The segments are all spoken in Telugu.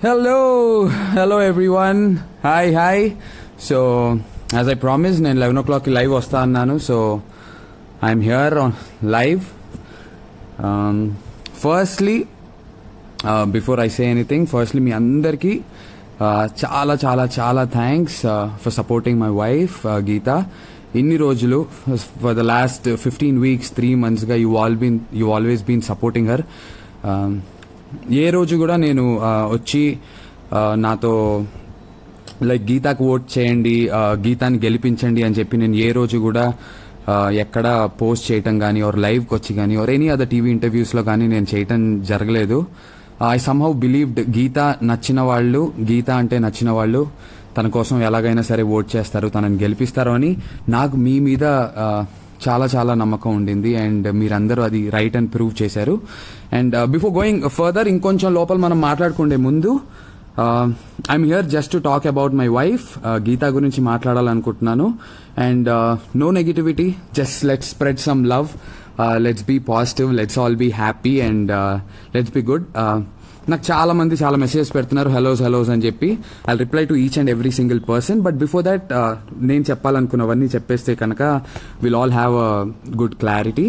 Hello, hello everyone. Hi, hi. So, as I promised, నేను లెవెన్ ఓ క్లాక్కి లైవ్ వస్తా అన్నాను so I'm here on live firstly before I say anything firstly మీ అందరికీ uh, చాలా చాలా చాలా thanks for supporting my wife Geetha ఇన్ని రోజులు for the last fifteen weeks three మంత్స్గా you all been you always been supporting her ఏ రోజు కూడా నేను uh, వచ్చి uh, నాతో లైక్ గీతాకు ఓట్ చేయండి ఆ, గీతాని గెలిపించండి అని చెప్పి నేను ఏ రోజు కూడా ఆ, ఎక్కడ పోస్ట్ చేయటం కానీ ఆర్ లైవ్కి వచ్చి కానీ ఆర్ ఎనీ అదర్ టీవీ ఇంటర్వ్యూస్లో కానీ నేను చేయటం జరగలేదు ఐ సమ్హౌ బిలీవ్డ్ గీత నచ్చిన వాళ్ళు గీత అంటే నచ్చిన వాళ్ళు తన కోసం ఎలాగైనా సరే ఓట్ చేస్తారు తనని గెలిపిస్తారు అని నాకు మీ మీద ఆ, చాలా చాలా నమ్మకం ఉండింది అండ్ మీరందరూ అది రైట్ అని ప్రూవ్ చేశారు అండ్ బిఫోర్ గోయింగ్ ఫర్దర్ ఇంకొంచెం లోపల మనం మాట్లాడుకుండే ముందు I'm here just to talk about my wife Geetha గురించి మాట్లాడాలనుకుంటున్నాను and no negativity just let's spread some love let's be positive let's all be happy and let's be good నాకు చాలా మంది చాలా మెసేజెస్ పెడుతున్నారు హలోస్ హలోస్ అని చెప్పి I reply to each and every single person but before that నేను చెప్పాలనుకున్నవన్నీ చెప్పేస్తే కనుక will all have a good clarity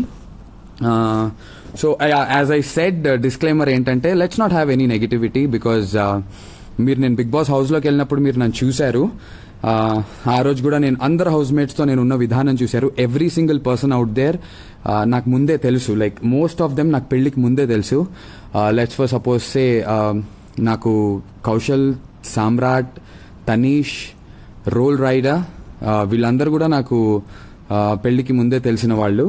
so as I said disclaimer ఏంటంటే let's not have any negativity because మీరు నేను బిగ్ బాస్ హౌస్లోకి వెళ్ళినప్పుడు మీరు నన్ను చూశారు Uh, ఆ రోజు కూడా నేను అందరు హౌస్ మేట్స్తో నేను ఉన్న విధానం చూశారు every single person out there నాకు ముందే తెలుసు లైక్ మోస్ట్ ఆఫ్ దెమ్ నాకు పెళ్లికి ముందే తెలుసు లెట్స్ ఫర్ సపోజ్ సే నాకు కౌశల్ సామ్రాట్ తనీష్ రోల్ రైడర్ వీళ్ళందరూ కూడా నాకు uh, పెళ్లికి ముందే తెలిసిన వాళ్ళు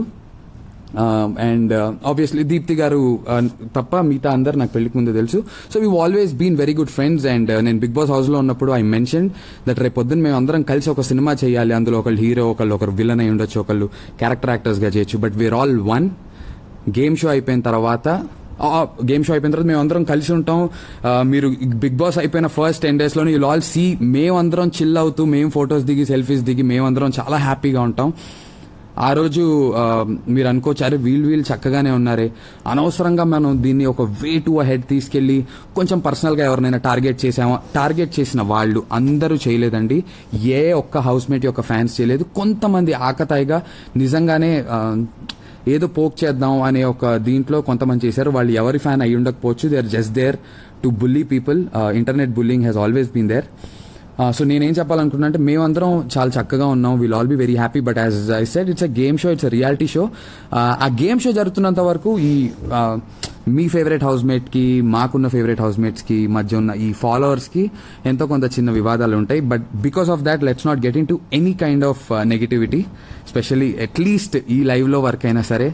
అండ్ ఆబ్వియస్లీ దీప్తి గారు uh, తప్ప మిగతా అందరు నాకు పెళ్లికి ముందే తెలుసు so we always been very good friends and నేను బిగ్ బాస్ హౌస్ లో ఉన్నప్పుడు ఐ మెన్షన్ దట్ రేపు పొద్దున్న మేము అందరం కలిసి ఒక సినిమా చేయాలి అందులో ఒకళ్ళు హీరో ఒకళ్ళు ఒకరు విలన్ అయి ఉండొచ్చు ఒకళ్ళు క్యారెక్టర్ యాక్టర్స్ గా చేయొచ్చు but we're all one game show అయిపోయిన తర్వాత గేమ్ షో అయిపోయిన తర్వాత మేము అందరం కలిసి ఉంటాం ఆ, మీరు బిగ్ బాస్ అయిపోయిన ఫస్ట్ టెన్ డేస్ లోనే యూ ఆల్ సీ మేమందరం చిల్ అవుతూ మేము ఫొటోస్ దిగి సెల్ఫీస్ దిగి మేమందరం చాలా హ్యాపీగా ఉంటాం ఆ రోజు ఆ, మీరు అనుకోవచ్చు అరే వీళ్ళు వీళ్ళు చక్కగానే ఉన్నారే అనవసరంగా మనం దీన్ని ఒక వే టు హెడ్ తీసుకెళ్లి కొంచెం పర్సనల్ గా ఎవరినైనా టార్గెట్ చేసామా టార్గెట్ చేసిన వాళ్ళు అందరూ చేయలేదండి ఏ ఒక్క హౌస్ మేట్ యొక్క ఫ్యాన్స్ చేయలేదు కొంతమంది ఆకతాయిగా నిజంగానే ఆ, ఏదో పోక్ చేద్దాం అనే ఒక దీంట్లో కొంతమంది చేశారు వాళ్ళు ఎవరి ఫ్యాన్ అయి ఉండకపోవచ్చు they are just there to bully people internet bullying has always been there so నేనేం చెప్పాలనుకున్నా అంటే మేమందరం చాలా చక్కగా ఉన్నాం will all be very happy but as I said it's a game show it's a reality show ఆ గేమ్ షో జరుగుతున్నంత వరకు ఈ ఆ, మీ ఫేవరెట్ హౌస్ మేట్ కి మాకున్న ఫేవరెట్ హౌస్ మేట్స్ కి మధ్య ఉన్న ఈ ఫాలోవర్స్ కి ఎంతో కొంత చిన్న వివాదాలు ఉంటాయి but because of that let's not get into any kind of negativity specially at least ఈ లైవ్ లో వర్క్ అయినా సరే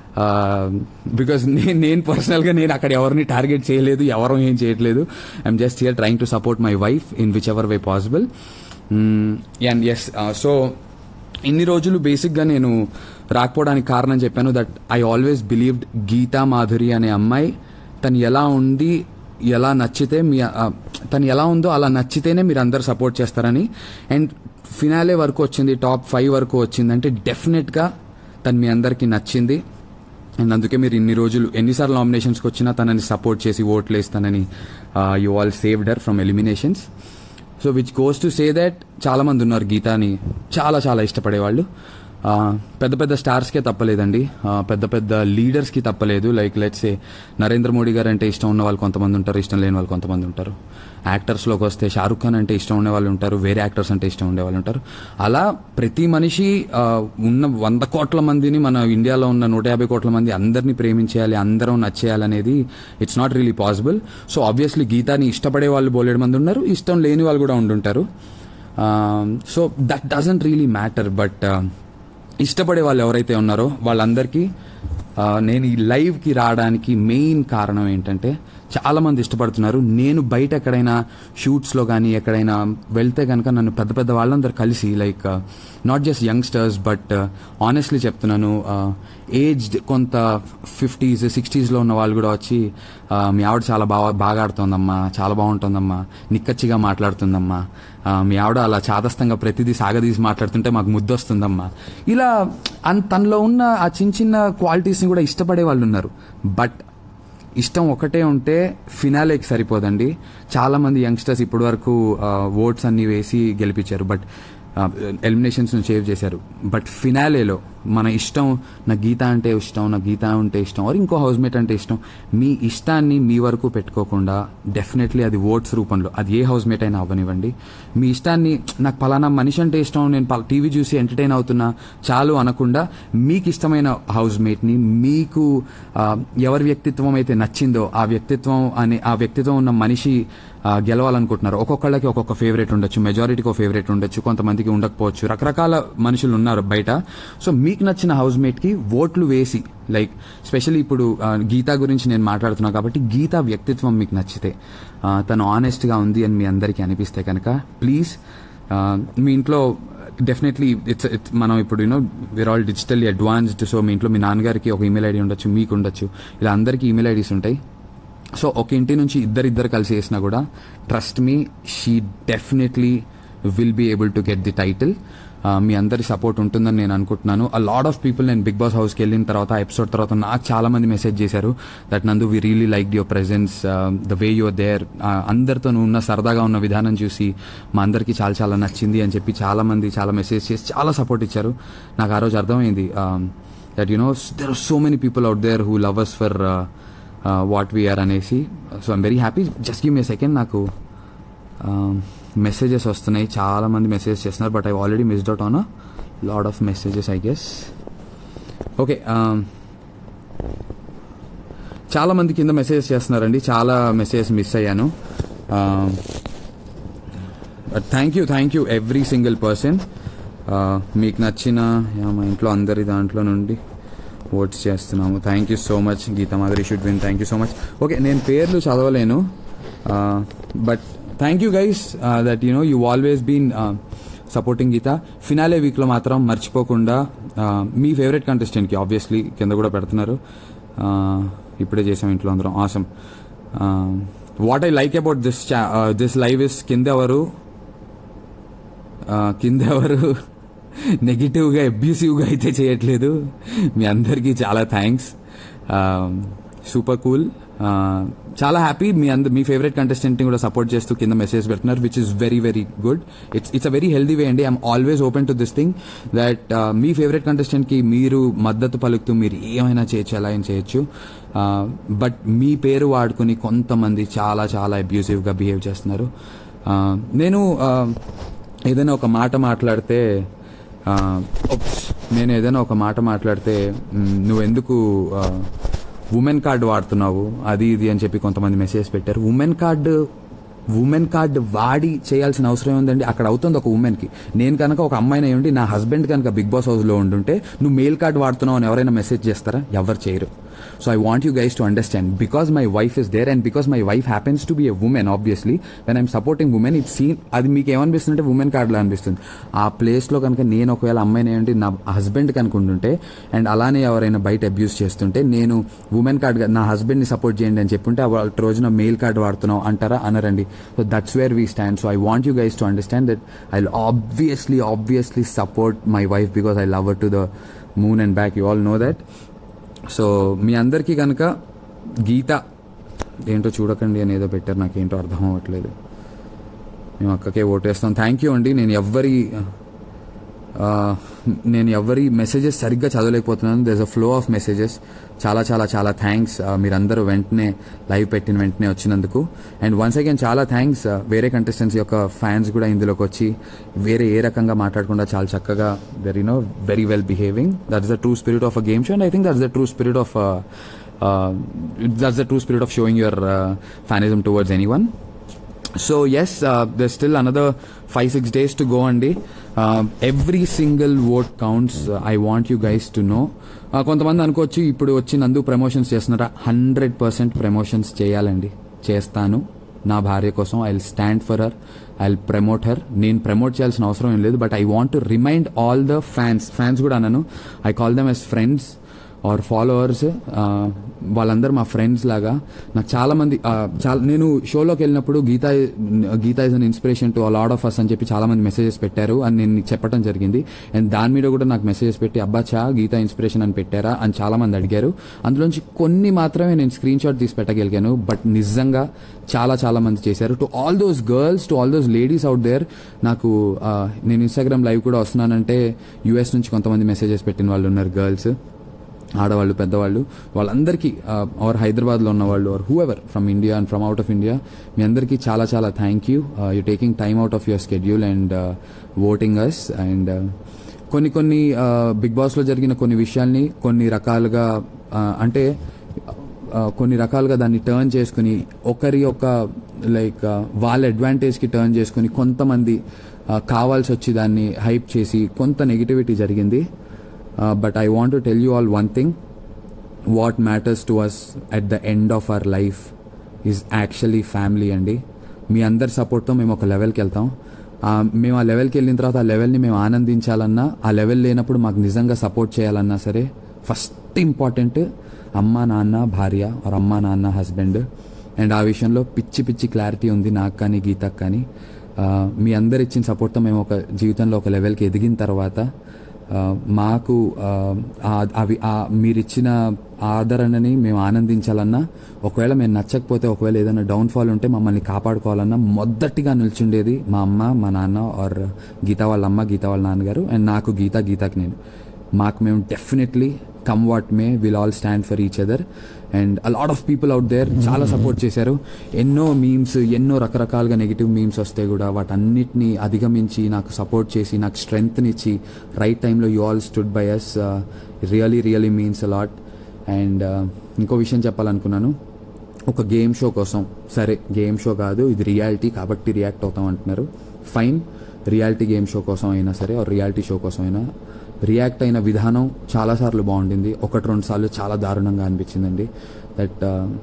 బికాస్ నేను నేను పర్సనల్గా నేను అక్కడ ఎవరిని టార్గెట్ చేయలేదు ఎవరు ఏం చేయట్లేదు I'm just here trying to support my wife in whichever way possible and yes so ఇన్ని రోజులు బేసిక్గా నేను రాకపోవడానికి కారణం చెప్పాను that I always believed Geetha Madhuri అనే అమ్మాయి తను ఎలా ఉంది ఎలా నచ్చితే మీ ఆ, తను ఎలా ఉందో అలా నచ్చితేనే మీరు అందరు సపోర్ట్ చేస్తారని అండ్ ఫినాలే వరకు వచ్చింది టాప్ ఫైవ్ వరకు వచ్చిందంటే డెఫినెట్గా తను మీ అందరికీ నచ్చింది అండ్ అందుకే మీరు ఇన్ని రోజులు ఎన్నిసార్లు నామినేషన్స్కి వచ్చినా తనని సపోర్ట్ చేసి ఓట్లు వేస్తానని you all saved her from eliminations so which goes to say that చాలా మంది ఉన్నారు గీతాని చాలా చాలా ఇష్టపడేవాళ్ళు ఆ, పెద్ద పెద్ద స్టార్స్కే తప్పలేదండి ఆ, పెద్ద పెద్ద లీడర్స్కి తప్పలేదు లైక్ లెట్స్ ఏ నరేంద్ర మోడీ గారు అంటే ఇష్టం ఉన్న వాళ్ళు కొంతమంది ఉంటారు ఇష్టం లేని వాళ్ళు కొంతమంది ఉంటారు యాక్టర్స్లోకి వస్తే షారుఖ్ ఖాన్ అంటే ఇష్టం ఉండే వాళ్ళు ఉంటారు వేరే యాక్టర్స్ అంటే ఇష్టం ఉండే వాళ్ళు ఉంటారు అలా ప్రతి మనిషి ఆ, ఉన్న వంద కోట్ల మందిని మన ఇండియాలో ఉన్న నూట యాభై కోట్ల మంది అందరినీ ప్రేమించేయాలి అందరం నచ్చేయాలనేది it's not really possible so obviously గీతాని ఇష్టపడే వాళ్ళు బోలేడు మంది ఉన్నారు ఇష్టం లేని వాళ్ళు కూడా ఉండుంటారు so that doesn't really matter but ఇష్టపడే వాళ్ళు ఎవరైతే ఉన్నారో వాళ్ళందరికీ ఆ, నేను ఈ లైవ్కి రావడానికి మెయిన్ కారణం ఏంటంటే చాలా మంది ఇష్టపడుతున్నారు నేను బయట ఎక్కడైనా షూట్స్లో కానీ ఎక్కడైనా వెళ్తే కనుక నన్ను పెద్ద పెద్ద వాళ్ళందరూ కలిసి like not just youngsters but honestly చెప్తున్నాను ఏజ్డ్ కొంత ఫిఫ్టీస్ సిక్స్టీస్లో ఉన్న వాళ్ళు కూడా వచ్చి ఆ, మీ ఆవిడ చాలా బాగా బాగా ఆడుతోందమ్మా చాలా బాగుంటుందమ్మా నిక్కచ్చిగా మాట్లాడుతుందమ్మా ఆ, మీ ఆవిడ అలా చాదస్తంగా ప్రతిదీ సాగదీసి మాట్లాడుతుంటే మాకు ముద్దొస్తుందమ్మా ఇలా అన్ తనలో ఉన్న ఆ చిన్న చిన్న క్వాలిటీస్ని కూడా ఇష్టపడే వాళ్ళు ఉన్నారు బట్ ఇష్టం ఒకటే ఉంటే ఫినాలేకి సరిపోదండి చాలా మంది యంగ్స్టర్స్ ఇప్పటి వరకు ఓట్స్ అన్ని వేసి గెలిపించారు బట్ ఎలిమినేషన్స్ సేవ్ చేశారు బట్ ఫినాలేలో మన ఇష్టం నా గీత అంటే ఇష్టం నా గీత అంటే ఇష్టం ఆర్ ఇంకో హౌస్మేట్ అంటే ఇష్టం మీ ఇష్టాన్ని మీ వరకు పెట్టుకోకుండా డెఫినెట్లీ అది ఓట్స్ రూపంలో అది ఏ హౌస్మేట్ అయినా అవ్వనివ్వండి మీ ఇష్టాన్ని నాకు పలానా మనిషి అంటే ఇష్టం నేను టీవీ చూసి ఎంటర్టైన్ అవుతున్నా చాలు అనకుండా మీకు ఇష్టమైన హౌస్మేట్ని మీకు ఆ, ఎవరి వ్యక్తిత్వం అయితే నచ్చిందో ఆ వ్యక్తిత్వం అనే ఆ వ్యక్తిత్వం ఉన్న మనిషి ఆ, గెలవాలనుకుంటున్నారు ఒక్కొక్కళ్ళకి ఒక్కొక్క ఫేవరెట్ ఉండొచ్చు మెజారిటీకి ఒక ఫేవరెట్ ఉండొచ్చు కొంతమందికి ఉండకపోవచ్చు రకరకాల మనుషులు ఉన్నారు బయట సో మీకు నచ్చిన హౌస్ మేట్ కి ఓట్లు వేసి లైక్ స్పెషల్లీ ఇప్పుడు ఆ, గీత గురించి నేను మాట్లాడుతున్నా కాబట్టి గీత వ్యక్తిత్వం మీకు నచ్చితే ఆ, తను ఆనెస్ట్ గా ఉంది అని మీ అందరికీ అనిపిస్తే కనుక ప్లీజ్ మీ ఇంట్లో డెఫినెట్లీ ఇట్స్ ఇట్స్ మనం ఇప్పుడు you know we're all digitally advanced so మీ ఇంట్లో మీ నాన్నగారికి ఒక ఈమెయిల్ ఐడి ఉండొచ్చు మీకు ఉండొచ్చు ఇలా అందరికీ ఈమెయిల్ ఐడీస్ ఉంటాయి సో ఒక ఇంటి నుంచి ఇద్దరిద్దరు కలిసి చేసినా కూడా trust me she definitely will be able to get the title మీ అందరి సపోర్ట్ ఉంటుందని నేను అనుకుంటున్నాను ఆ లాడ్ ఆఫ్ పీపుల్ నేను బిగ్ బాస్ హౌస్కి వెళ్ళిన తర్వాత ఎపిసోడ్ తర్వాత నాకు చాలా మంది మెసేజ్ చేశారు that Nandu we really like your presence the way you're there అందరితో నువ్వు ఉన్న సరదాగా ఉన్న విధానం చూసి మా అందరికీ చాలా చాలా నచ్చింది అని చెప్పి చాలా మంది చాలా మెసేజ్ చేసి చాలా సపోర్ట్ ఇచ్చారు నాకు ఆ రోజు అర్థమైంది that you know there are so many people out there who love us for what we're అనేసి so I'm very happy just give me second నాకు మెసేజెస్ వస్తున్నాయి చాలా మంది మెసేజెస్ చేస్తున్నారు but I already missed out on a lot of messages I guess okay చాలా మంది కింద మెసేజెస్ చేస్తున్నారండి చాలా మెసేజెస్ మిస్ అయ్యాను thank you thank you every single person మీకు నచ్చిన యా, మా ఇంట్లో అందరి దాంట్లో నుండి ఓట్స్ చేస్తున్నాము thank you so much Geetha Madhuri should win thank you so much okay నేను పేర్లు చదవలేను but thank you guys that you know you always been supporting Geetha finale వీక్లో మాత్రం మర్చిపోకుండా uh, మీ ఫేవరెట్ కంటెస్టెంట్కి ఆబ్వియస్లీ కింద కూడా పెడుతున్నారు Uh, ఇప్పుడే చేసాం ఇంట్లో అందరం awesome what I like about this this live is కింద ఎవరు ఆ, కింద ఎవరు నెగిటివ్గా అబ్యూసివ్గా అయితే చేయట్లేదు మీ అందరికీ చాలా థ్యాంక్స్ సూపర్ కూల్ చాలా హ్యాపీ మీ అందరు మీ ఫేవరెట్ కంటెస్టెంట్ని కూడా సపోర్ట్ చేస్తూ కింద మెసేజ్ పెడుతున్నారు which is very very good it's it's a very healthy way అండి I'm always open to this thing that మీ ఫేవరెట్ కంటెస్టెంట్కి మీరు మద్దతు పలుకుతూ మీరు ఏమైనా చేయొచ్చు ఎలా అయినా చేయొచ్చు బట్ మీ పేరు వాడుకుని కొంతమంది చాలా చాలా అబ్యూసివ్గా బిహేవ్ చేస్తున్నారు Uh, నేను uh, ఏదైనా ఒక మాట మాట్లాడితే ఆ, ఉప్స్, నేను ఏదైనా ఒక మాట మాట్లాడితే మ్, నువ్వెందుకు ఉమెన్ కార్డ్ వాడుతున్నావు అది ఇది అని చెప్పి కొంతమంది మెసేజ్ పెట్టారు ఉమెన్ కార్డ్ ఉమెన్ కార్డ్ వాడి చేయాల్సిన అవసరం ఏముందండి అక్కడ అవుతుంది ఒక ఉమెన్ కి నేను కనుక ఒక అమ్మాయిని ఉండి నా హస్బెండ్ కనుక బిగ్ బాస్ హౌస్ లో ఉండుంటే నువ్వు మెయిల్ కార్డ్ వాడుతున్నావు అని ఎవరైనా మెసేజ్ చేస్తారా ఎవరు చేయరు so I want you guys to understand because my wife is there and because my wife happens to be a woman obviously when I'm supporting woman it seen అది మీకు ఏమనిపిస్తుందంటే ఉమెన్ కార్డ్లో అనిపిస్తుంది ఆ ప్లేస్లో కనుక నేను ఒకవేళ అమ్మాయిని ఏంటి నా హస్బెండ్ కనుక ఉండుంటే అండ్ అలానే ఎవరైనా బయట అబ్యూస్ చేస్తుంటే నేను ఉమెన్ కార్డ్ నా హస్బెండ్ని సపోర్ట్ చేయండి అని చెప్పుంటే ఆ వాళ్ళ రోజున మెయిల్ కార్డ్ వాడుతున్నావు అంటారా అనరండి so that's where we stand so I want you guys to understand that I obviously obviously support my wife because I love to the moon and back you all know that so మీ అందరికీ కనుక గీత ఏంటో చూడకండి అని ఏదో పెట్టారు నాకేంటో అర్థం అవ్వట్లేదు మేము అక్కకే ఓటేస్తాం థ్యాంక్ యూ అండి నేను ఎవ్వరి ఆ, నేను ఎవరి మెసేజెస్ సరిగ్గా చదవలేకపోతున్నాను there's a flow of messages చాలా చాలా చాలా థ్యాంక్స్ మీరందరూ వెంటనే లైవ్ పెట్టిన వెంటనే వచ్చినందుకు అండ్ వన్స్ అగైన్ చాలా థ్యాంక్స్ వేరే కంటెస్టెంట్స్ యొక్క ఫ్యాన్స్ కూడా ఇందులోకి వచ్చి వేరే ఏ రకంగా మాట్లాడకుండా చాలా చక్కగా they're you know very well behaving that's the true spirit of a game show and I think that's the true spirit of that's the true spirit of showing your fanism towards anyone so yes there still another five six days to go అండి every single vote counts I want you guys to know కొంతమంది అనుకోవచ్చు ఇప్పుడు వచ్చి నందు ప్రమోషన్స్ చేస్తున్నారా హండ్రెడ్ పర్సెంట్ ప్రమోషన్స్ చేయాలండి చేస్తాను నా భార్య కోసం I stand for her I promote her నేను ప్రమోట్ చేయాల్సిన అవసరం ఏం లేదు but I want to remind all the fans fans కూడా అన్నాను I call them as friends or followers వాళ్ళందరూ మా ఫ్రెండ్స్ లాగా నాకు చాలా మంది ఆ, చాలా నేను షోలోకి వెళ్ళినప్పుడు Geetha Geetha is an inspiration to lot of us అని చెప్పి చాలా మంది మెసేజెస్ పెట్టారు అని నేను నీకు చెప్పడం జరిగింది అండ్ దాని మీద కూడా నాకు మెసేజెస్ పెట్టి అబ్బా చా గీతా ఇన్స్పిరేషన్ అని పెట్టారా అని చాలా మంది అడిగారు అందులోంచి కొన్ని మాత్రమే నేను స్క్రీన్ షాట్ తీసి పెట్టగలిగాను బట్ నిజంగా చాలా చాలా మంది చేశారు to all those girls to all those ladies out there నాకు ఆ, నేను ఇన్స్టాగ్రామ్ లైవ్ కూడా వస్తున్నానంటే యూఎస్ నుంచి కొంతమంది మెసేజెస్ పెట్టిన వాళ్ళు ఉన్నారు గర్ల్స్ ఆడవాళ్ళు పెద్దవాళ్ళు వాళ్ళందరికీ ఆర్ హైదరాబాద్లో ఉన్న వాళ్ళు or who ever from India and from out of India మీ అందరికీ చాలా చాలా thank you you taking time out of your schedule and voting us and కొన్ని కొన్ని బిగ్ బాస్లో జరిగిన కొన్ని విషయాల్ని కొన్ని రకాలుగా uh, అంటే ఆ, కొన్ని రకాలుగా దాన్ని టర్న్ చేసుకుని ఒకరి యొక్క లైక్ వాళ్ళ అడ్వాంటేజ్కి టర్న్ చేసుకుని కొంతమంది ఆ, కావాల్సి వచ్చి దాన్ని హైప్ చేసి కొంత నెగిటివిటీ జరిగింది but I want to tell you all one thing what matters to us at the end of our life is actually family అండి మీ అందరి సపోర్ట్తో మేము ఒక లెవెల్కి వెళ్తాం ఆ, మేము ఆ లెవెల్కి వెళ్ళిన తర్వాత ఆ లెవెల్ని మేము ఆనందించాలన్నా ఆ లెవెల్ లేనప్పుడు మాకు నిజంగా సపోర్ట్ చేయాలన్నా సరే ఫస్ట్ ఇంపార్టెంట్ అమ్మ నాన్న భార్య ఆర్ అమ్మ నాన్న హస్బెండ్ అండ్ ఆ విషయంలో పిచ్చి పిచ్చి క్లారిటీ ఉంది నాకు కానీ గీతకు కానీ ఆ, మీ అందరు ఇచ్చిన సపోర్ట్తో మేము ఒక జీవితంలో ఒక లెవెల్కి ఎదిగిన తర్వాత ఆ, మాకు ఆ, ఆ- అవి ఆ మీరిచ్చిన ఆదరణని మేము ఆనందించాలన్నా ఒకవేళ మేము నచ్చకపోతే ఒకవేళ ఏదైనా డౌన్ఫాల్ ఉంటే మమ్మల్ని కాపాడుకోవాలన్నా మొదటిగా నిల్చుండేది మా అమ్మ మా నాన్న ఆర్ గీత వాళ్ళ అమ్మ గీత వాళ్ళ నాన్నగారు అండ్ నాకు గీత గీతకి నేను మాకు మేము definitely come what may will all stand for each other and a lot of people out there చాలా సపోర్ట్ చేశారు ఎన్నో మీమ్స్ ఎన్నో రకరకాలుగా నెగిటివ్ మీమ్స్ వస్తే కూడా వాటన్నిటిని అధిగమించి నాకు సపోర్ట్ చేసి నాకు స్ట్రెంగ్త్నిచ్చి రైట్ టైంలో you all stood by us really really means a lot and ఇంకో విషయం చెప్పాలనుకున్నాను ఒక గేమ్ షో కోసం సరే గేమ్ షో కాదు ఇది రియాలిటీ కాబట్టి రియాక్ట్ అవుతాం అంటున్నారు ఫైన్ రియాలిటీ గేమ్ షో కోసం అయినా సరే ఆర్ రియాలిటీ షో కోసం అయినా రియాక్ట్ అయిన విధానం చాలాసార్లు బాగుండింది ఒకటి రెండు సార్లు చాలా దారుణంగా అనిపించిందండి దట్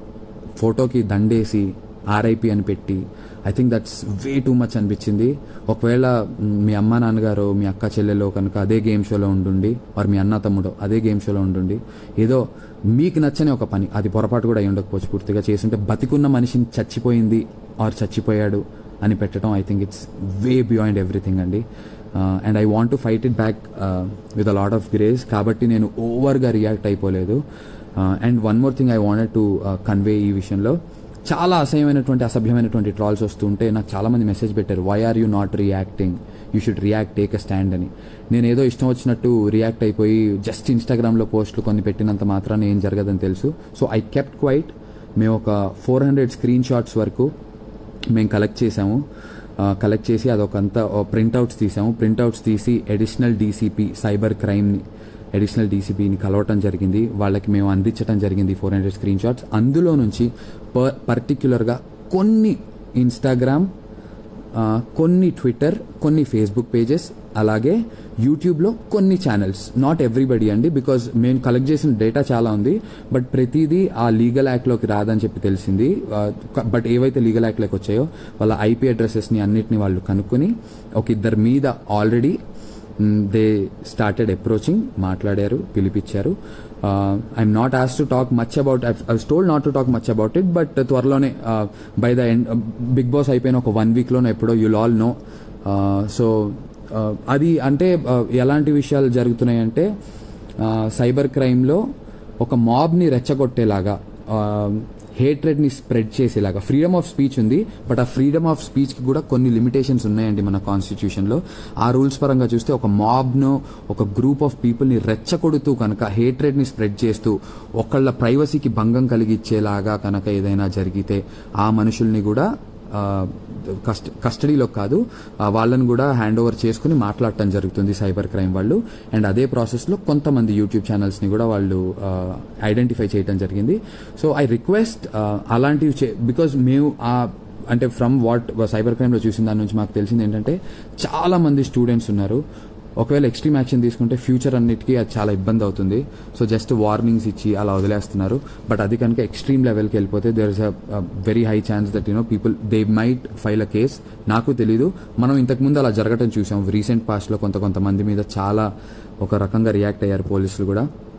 ఫోటోకి దండేసి ఆర్ఐపి అని పెట్టి I think that's way too much అనిపించింది ఒకవేళ మ్, మీ అమ్మ నాన్నగారు మీ అక్క చెల్లెలో కనుక అదే గేమ్ షోలో ఉండుండి వారు మీ అన్న తమ్ముడు అదే గేమ్ షోలో ఉండుండి ఏదో మీకు నచ్చని ఒక పని అది పొరపాటు కూడా అయి ఉండకపోవచ్చు పూర్తిగా చేస్తుంటే బతికున్న మనిషిని చచ్చిపోయింది ఆర్ చచ్చిపోయాడు అని పెట్టడం I think it's way beyond everything అండి and I want to fight it back with a lot of grace కాబట్టి నేను ఓవర్గా రియాక్ట్ అయిపోలేదు and one more thing I wanted to convey ఈ విషయంలో చాలా అసహ్యమైనటువంటి అసభ్యమైనటువంటి ట్రాల్స్ వస్తుంటే నాకు చాలా మంది మెసేజ్ పెట్టారు why are you not reacting you should react take a stand అని నేను ఏదో ఇష్టం వచ్చినట్టు రియాక్ట్ అయిపోయి జస్ట్ ఇన్స్టాగ్రామ్లో పోస్టులు కొన్ని పెట్టినంత మాత్రాన ఏం జరగదని తెలుసు సో ఐ కెప్ట్ క్వైట్ మేము ఒక ఫోర్ హండ్రెడ్ స్క్రీన్ షాట్స్ వరకు మేము కలెక్ట్ చేసాము కలెక్ట్ చేసి అదొకంత ప్రింట్అవుట్స్ తీసాము ప్రింట్అవుట్స్ తీసి అడిషనల్ డీసీపీ సైబర్ క్రైమ్ని అడిషనల్ డీసీపీని కలవటం జరిగింది వాళ్ళకి మేము అందించడం జరిగింది ఫోర్ హండ్రెడ్ స్క్రీన్ షాట్స్ అందులో నుంచి పర్ పర్టిక్యులర్గా కొన్ని ఇన్స్టాగ్రామ్ ఆ, కొన్ని ట్విట్టర్ కొన్ని ఫేస్బుక్ పేజెస్ అలాగే యూట్యూబ్లో కొన్ని ఛానల్స్ నాట్ ఎవ్రీబడి అండి బికాజ్ మేము కలెక్ట్ చేసిన డేటా చాలా ఉంది బట్ ప్రతిదీ ఆ లీగల్ యాక్ట్లోకి రాదని చెప్పి తెలిసింది బట్ ఏవైతే లీగల్ యాక్ట్లోకి వచ్చాయో వాళ్ళ ఐపీ అడ్రసెస్ని అన్నిటిని వాళ్ళు కనుక్కొని ఒక ఇద్దరి మీద ఆల్రెడీ దే స్టార్టెడ్ అప్రోచింగ్ మాట్లాడారు పిలిపించారు I'm not as to talk much about I told not to talk much about it but త్వరలోనే by the end Bigg Boss అయిపోయిన ఒక వన్ వీక్లోనే ఎప్పుడో యుల్ ఆల్ నో సో అది అంటే uh, ఎలాంటి విషయాలు జరుగుతున్నాయంటే సైబర్ క్రైమ్లో ఒక మాబ్ని రెచ్చగొట్టేలాగా హేట్రెడ్ని స్ప్రెడ్ చేసేలాగా ఫ్రీడమ్ ఆఫ్ స్పీచ్ ఉంది బట్ ఆ ఫ్రీడమ్ ఆఫ్ స్పీచ్కి కూడా కొన్ని లిమిటేషన్స్ ఉన్నాయండి మన కాన్స్టిట్యూషన్లో ఆ రూల్స్ పరంగా చూస్తే ఒక మాబ్ను ఒక గ్రూప్ ఆఫ్ పీపుల్ని రెచ్చగొడుతూ కనుక హేట్రెడ్ని స్ప్రెడ్ చేస్తూ ఒకళ్ళ ప్రైవసీకి భంగం కలిగించేలాగా కనుక ఏదైనా జరిగితే ఆ మనుషుల్ని కూడా ఆ, కస్ట కస్టడీలో కాదు ఆ, వాళ్ళని కూడా హ్యాండ్ ఓవర్ చేసుకుని మాట్లాడటం జరుగుతుంది సైబర్ క్రైమ్ వాళ్ళు అండ్ అదే ప్రాసెస్లో కొంతమంది యూట్యూబ్ ఛానల్స్ని కూడా వాళ్ళు ఐడెంటిఫై చేయడం జరిగింది సో ఐ రిక్వెస్ట్ అలాంటివి బికాజ్ మేము ఆ అంటే ఫ్రమ్ వాట్ సైబర్ క్రైమ్లో చూసిన దాని నుంచి మాకు తెలిసింది ఏంటంటే చాలా మంది స్టూడెంట్స్ ఉన్నారు ఒకవేళ ఎక్స్ట్రీమ్ యాక్షన్ తీసుకుంటే ఫ్యూచర్ అన్నిటికీ అది చాలా ఇబ్బంది అవుతుంది సో జస్ట్ వార్నింగ్స్ ఇచ్చి అలా వదిలేస్తున్నారు బట్ అది కనుక ఎక్స్ట్రీమ్ లెవెల్కి వెళ్ళిపోతే there is a very high chance that you know people they might file a case నాకు తెలీదు మనం ఇంతకుముందు అలా జరగటం చూసాం రీసెంట్ పాస్ట్లో కొంత కొంతమంది మీద చాలా ఒక రకంగా రియాక్ట్ అయ్యారు పోలీసులు కూడా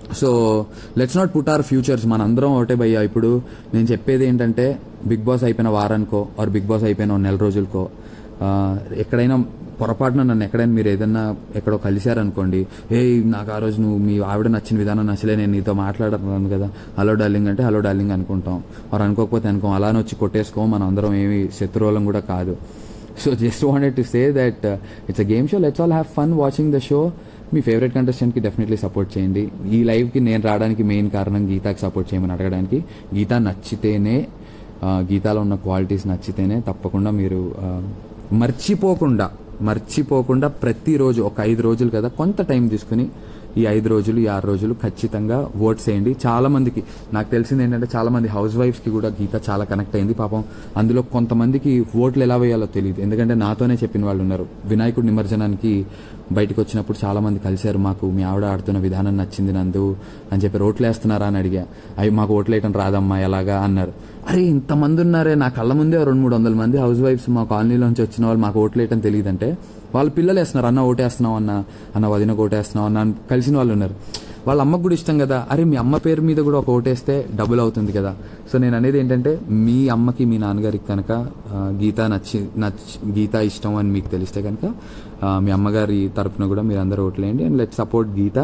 so let's not put our futures మనందరం ఒకటే భయ్యా ఇప్పుడు నేను చెప్పేది ఏంటంటే బిగ్ బాస్ అయిపోయిన వారానికో ఆర్ బిగ్ బాస్ అయిపోయిన ఓ నెల రోజులకో ఆ, ఎక్కడైనా పొరపాటున నన్ను ఎక్కడైనా మీరు ఏదన్నా ఎక్కడో కలిశారనుకోండి ఏ నాకు ఆ రోజు నువ్వు మీ ఆవిడ నచ్చిన విధానం నచ్చలే నేను నీతో మాట్లాడుతున్నాను కదా హలో డార్లింగ్ అంటే హలో డార్లింగ్ అనుకుంటాం ఆర్ అనుకోకపోతే అనుకోం అలానే వచ్చి కొట్టేసుకోం మనం అందరం ఏమి శత్రువులం కూడా కాదు so just wanted to say that it's a game show let's all have fun watching the show మీ ఫేవరెట్ కంటెస్టెంట్కి డెఫినెట్లీ సపోర్ట్ చేయండి ఈ లైవ్కి నేను రావడానికి మెయిన్ కారణం గీతాకి సపోర్ట్ చేయమని అడగడానికి గీత నచ్చితేనే ఆ, గీతాలో ఉన్న క్వాలిటీస్ నచ్చితేనే తప్పకుండా మీరు ఆ, మర్చిపోకుండా మర్చిపోకుండా ప్రతిరోజు ఒక ఐదు రోజులు కదా కొంత టైం తీసుకుని ఈ ఐదు రోజులు ఈ ఆరు రోజులు ఖచ్చితంగా ఓట్స్ వేయండి చాలా మందికి నాకు తెలిసింది ఏంటంటే చాలా మంది హౌస్ వైఫ్స్ కి కూడా గీత చాలా కనెక్ట్ అయింది పాపం అందులో కొంతమందికి ఓట్లు ఎలా వేయాలో తెలియదు ఎందుకంటే నాతోనే చెప్పిన వాళ్ళు ఉన్నారు వినాయకుడి నిమజ్జనానికి బయటకు వచ్చినప్పుడు చాలా మంది కలిశారు మాకు మీ ఆవిడ ఆడుతున్న విధానం నచ్చింది నందు అని చెప్పి ఓట్లు వేస్తున్నారా అని అడిగా అవి మాకు ఓట్లు వేయటం రాదమ్మా ఎలాగా అన్నారు అరే ఇంతమంది ఉన్నారే నా కళ్ళ ముందే రెండు మూడు వందల మంది హౌస్ వైఫ్స్ మా కాలనీలోంచి వచ్చిన వాళ్ళు మాకు ఓట్లు వేయటం తెలియదంటే వాళ్ళ పిల్లలు వేస్తున్నారు అన్న ఓటేస్తున్నావు అన్న అన్న వదిన ఓటేస్తున్నావు అన్న అని కలిసిన వాళ్ళు ఉన్నారు వాళ్ళ అమ్మకు కూడా ఇష్టం కదా అరే మీ అమ్మ పేరు మీద కూడా ఒక ఓటేస్తే డబుల్ అవుతుంది కదా సో నేను అనేది ఏంటంటే మీ అమ్మకి మీ నాన్నగారికి కనుక ఆ, గీత నచ్చి నచ్చి గీత ఇష్టం అని మీకు తెలిస్తే కనుక ఆ, మీ అమ్మగారి తరపున కూడా మీరు అందరూ ఓట్లేయండి and let support Geetha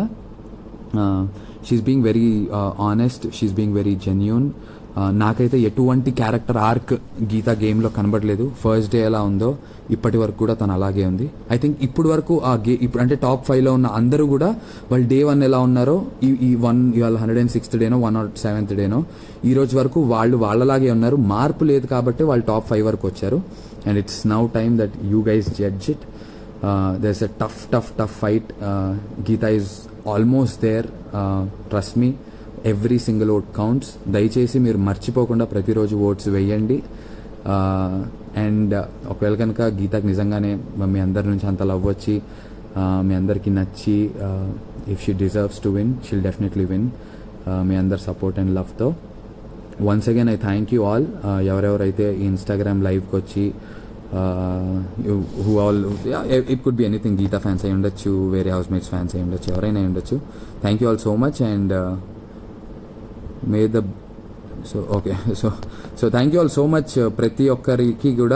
she's being very honest she's being very genuine నాకైతే ఎటువంటి క్యారెక్టర్ ఆర్క్ గీత గేమ్లో కనబడలేదు ఫస్ట్ డే ఎలా ఉందో ఇప్పటి వరకు కూడా తను అలాగే ఉంది ఐ థింక్ ఇప్పుడు వరకు ఆ గే ఇప్పుడు అంటే టాప్ ఫైవ్ లో ఉన్న అందరూ కూడా వాళ్ళు డే వన్ ఎలా ఉన్నారో ఈ ఈ వన్ ఇవాళ హండ్రెడ్ అండ్ సిక్స్త్ డేనో వన్ నాట్ సెవెంత్ డేనో ఈ రోజు వరకు వాళ్ళు వాళ్ళలాగే ఉన్నారు మార్పు లేదు కాబట్టి వాళ్ళు టాప్ ఫైవ్ వరకు వచ్చారు and it's now time that you guys judge it there's a tough tough tough fight Geetha is almost there trust me every single vote counts దయచేసి మీరు మర్చిపోకుండా ప్రతిరోజు ఓట్స్ వేయండి అండ్ ఒకవేళ కనుక గీతకు నిజంగానే మీ అందరి నుంచి అంత లవ్ వచ్చి uh, మీ అందరికీ నచ్చి if she deserves to win she'll definitely win మీ అందరి సపోర్ట్ అండ్ లవ్తో once again I thank you all ఎవరెవరైతే ఈ ఇన్స్టాగ్రామ్ లైవ్కి వచ్చి who all it could be anything Geetha fans అయి ఉండొచ్చు వేరే హౌస్ మేట్స్ ఫ్యాన్స్ అయి ఉండొచ్చు ఎవరైనా అయి ఉండొచ్చు thank you all so much and may the so okay so so thank you all so much ప్రతి ఒక్కరికి కూడా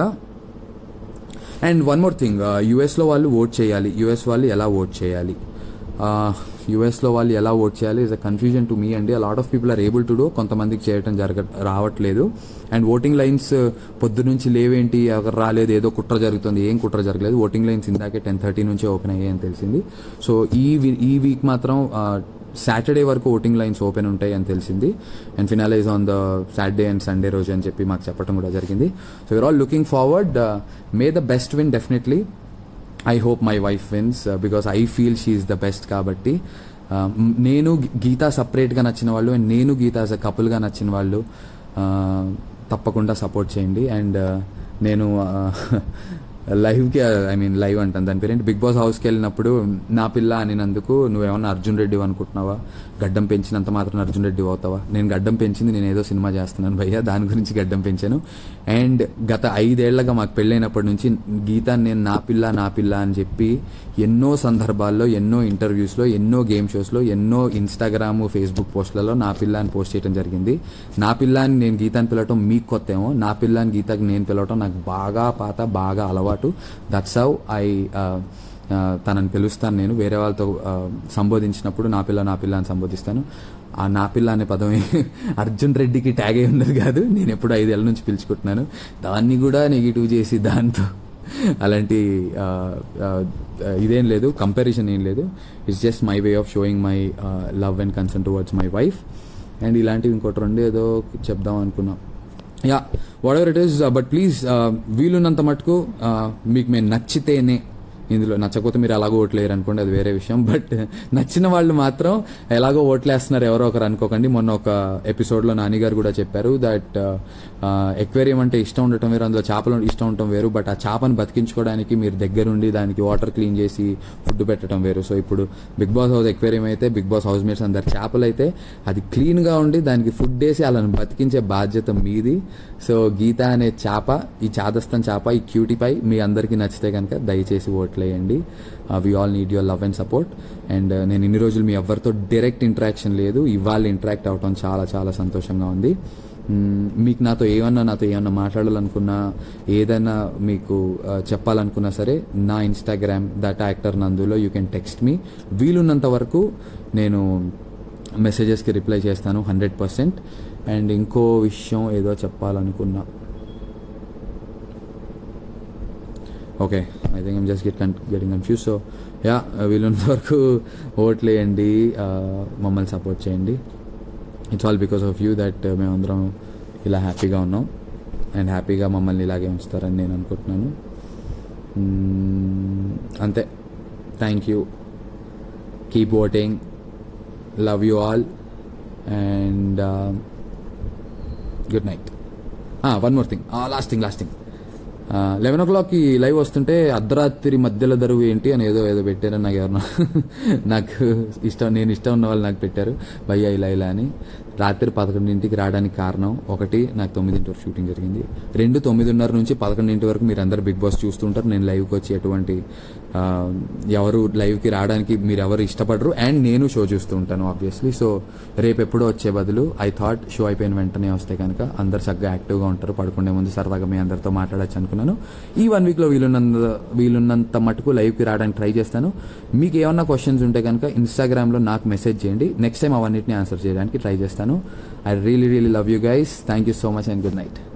అండ్ వన్ మోర్ థింగ్ యుఎస్లో వాళ్ళు ఓట్ చేయాలి యుఎస్ వాళ్ళు ఎలా ఓట్ చేయాలి యుఎస్లో వాళ్ళు ఎలా ఓట్ చేయాలి ఇస్ అ కన్ఫ్యూజన్ టు మీ అండి lot of people are able to do కొంతమందికి చేయడం జరగ రావట్లేదు అండ్ ఓటింగ్ లైన్స్ పొద్దు నుంచి లేవేంటి ఎవరు రాలేదు ఏదో కుట్ర జరుగుతుంది ఏం కుట్ర జరగలేదు ఓటింగ్ లైన్స్ ఇందాకే టెన్ థర్టీ నుంచి ఓపెన్ అయ్యాయని తెలిసింది సో ఈ వీ- ఈ వీక్ మాత్రం సాటర్డే వరకు ఓటింగ్ లైన్స్ ఓపెన్ ఉంటాయి అని తెలిసింది and finalize on the Saturday and Sunday రోజు అని చెప్పి మాకు చెప్పడం కూడా జరిగింది so you're all looking forward may the best win definitely I hope my wife wins because I feel she's the best కాబట్టి uh, మ్, నేను గీ- గీత సపరేట్గా నచ్చిన వాళ్ళు అండ్ నేను గీత యాజ్ అ కపుల్గా నచ్చిన వాళ్ళు uh, తప్పకుండా సపోర్ట్ చేయండి అండ్ నేను లైవ్కి ఐ మీన్ లైవ్ అంటాను దాని పేరేంటి బిగ్ బాస్ హౌస్కి వెళ్ళినప్పుడు నా పిల్ల అనినందుకు నువ్వేమన్నా అర్జున్ రెడ్డి అనుకుంటున్నావా గడ్డం పెంచినంత మాత్రం అర్జున్ రెడ్డి అవుతావా నేను గడ్డం పెంచింది నేను ఏదో సినిమా చేస్తున్నాను భయ్య దాని గురించి గడ్డం పెంచాను అండ్ గత ఐదేళ్లగా మాకు పెళ్ళైనప్పటి నుంచి గీత నేను నా పిల్ల నా పిల్ల అని చెప్పి ఎన్నో సందర్భాల్లో ఎన్నో ఇంటర్వ్యూస్లో ఎన్నో గేమ్ షోస్లో ఎన్నో ఇన్స్టాగ్రామ్ ఫేస్బుక్ పోస్టులలో నా పిల్ల అని పోస్ట్ చేయడం జరిగింది నా పిల్ల అని నేను గీతాన్ని పిలవటం మీకు కొత్త ఏమో నా పిల్ల అని గీతకి నేను పిలవటం నాకు బాగా పాత బాగా అలవాటు దట్స్ హౌ ఐ తనని పిలుస్తాను నేను వేరే వాళ్ళతో ఆ, సంబోధించినప్పుడు నా పిల్ల నా పిల్ల అని సంబోధిస్తాను ఆ నా పిల్ల అనే పదం అర్జున్ రెడ్డికి ట్యాగ్ అయి ఉన్నది కాదు నేను ఎప్పుడు ఐదేళ్ల నుంచి పిలుచుకుంటున్నాను దాన్ని కూడా నెగిటివ్ చేసి దాంతో అలాంటి ఆ, ఆ, ఇదేం లేదు కంపారిజన్ ఏం లేదు it's just my way of showing my love and concern towards my wife and ఇలాంటివి ఇంకోటి రెండు ఏదో చెప్దాం అనుకున్నాం yeah what ever it is but please వీలున్నంత మటుకు uh, మీకు మేము నచ్చితేనే ఇందులో నచ్చకపోతే మీరు ఎలాగో ఓట్లేరు అనుకోండి అది వేరే విషయం బట్ నచ్చిన వాళ్ళు మాత్రం ఎలాగో ఓట్లేస్తున్నారు ఎవరో ఒకరు అనుకోకండి మొన్న ఒక ఎపిసోడ్లో నాని గారు కూడా చెప్పారు దట్ ఎక్వేరియం అంటే ఇష్టం ఉండటం వేరు అందులో చేపలు ఇష్టం ఉండటం వేరు బట్ ఆ చేపను బతికించుకోవడానికి మీరు దగ్గరుండి దానికి వాటర్ క్లీన్ చేసి ఫుడ్ పెట్టడం వేరు సో ఇప్పుడు బిగ్ బాస్ హౌస్ ఎక్వేరియం అయితే బిగ్ బాస్ హౌస్ మేట్స్ అందరు చేపలు అయితే అది క్లీన్ గా ఉండి దానికి ఫుడ్ వేసి వాళ్ళని బతికించే బాధ్యత మీది సో గీత అనే చేప ఈ చాదస్తం చేప ఈ క్యూటీపై మీ అందరికీ నచ్చితే కనుక దయచేసి ఓట్లే ఓట్లేయండి we all need your love and support and నేను ఇన్ని రోజులు మీ ఎవరితో డైరెక్ట్ ఇంటరాక్షన్ లేదు ఇవాళ ఇంటరాక్ట్ అవటం చాలా చాలా సంతోషంగా ఉంది మ్మ్, మీకు నాతో ఏమన్నా నాతో ఏమన్నా మాట్లాడాలనుకున్నా ఏదైనా మీకు ఆ, చెప్పాలనుకున్నా సరే నా ఇన్స్టాగ్రామ్ దట్ యాక్టర్ నందులో యూ కెన్ టెక్స్ట్ మీ వీలున్నంత వరకు నేను మెసేజెస్కి రిప్లై చేస్తాను హండ్రెడ్ పర్సెంట్ అండ్ ఇంకో విషయం ఏదో చెప్పాలనుకున్నా okay I think I'm just get getting confuse so yeah వీలున్నంత వరకు ఓట్లేయండి ఆ, మమ్మల్ని సపోర్ట్ చేయండి it's all because of you that మేమందరం ఇలా హ్యాపీగా ఉన్నాం అండ్ హ్యాపీగా మమ్మల్ని ఇలాగే ఉంచుతారని నేను అనుకుంటున్నాను మ్మ్, అంతే thank you keep voting love you all and good night one more thing last thing last thing eleven ఓ క్లాక్కి లైవ్ వస్తుంటే అర్ధరాత్రి మధ్యలో దరువు ఏంటి అని ఏదో ఏదో పెట్టారని నాకు ఎవరన్నా నాకు ఇష్టం నేను ఇష్టం ఉన్న వాళ్ళు నాకు పెట్టారు భయ్యా ఇలా ఇలా అని రాత్రి పదకొండింటికి రావడానికి కారణం ఒకటి నాకు తొమ్మిదింటి వరకు షూటింగ్ జరిగింది రెండు తొమ్మిదిన్నర నుంచి పదకొండింటి వరకు మీరు అందరు బిగ్ బాస్ చూస్తుంటారు నేను లైవ్కి వచ్చి ఎటువంటి ఆ, ఎవరు లైవ్కి రావడానికి మీరు ఎవరు ఇష్టపడరు అండ్ నేను షో చూస్తూ ఉంటాను ఆబ్వియస్లీ సో రేపు ఎప్పుడో వచ్చే బదులు ఐ థాట్ షో అయిపోయిన వెంటనే వస్తే కనుక అందరు చక్కగా యాక్టివ్గా ఉంటారు పడుకునే ముందు సరదాగా మీ అందరితో మాట్లాడచ్చు అనుకున్నాను ఈ వన్ వీక్లో వీలున్నంత వీలున్నంత మటుకు లైవ్కి రావడానికి ట్రై చేస్తాను మీకు ఏమన్నా క్వశ్చన్స్ ఉంటే కనుక ఇన్స్టాగ్రామ్లో నాకు మెసేజ్ చేయండి నెక్స్ట్ టైం అవన్నిటిని ఆన్సర్ చేయడానికి ట్రై చేస్తాను I really really love you guys thank you so much and good night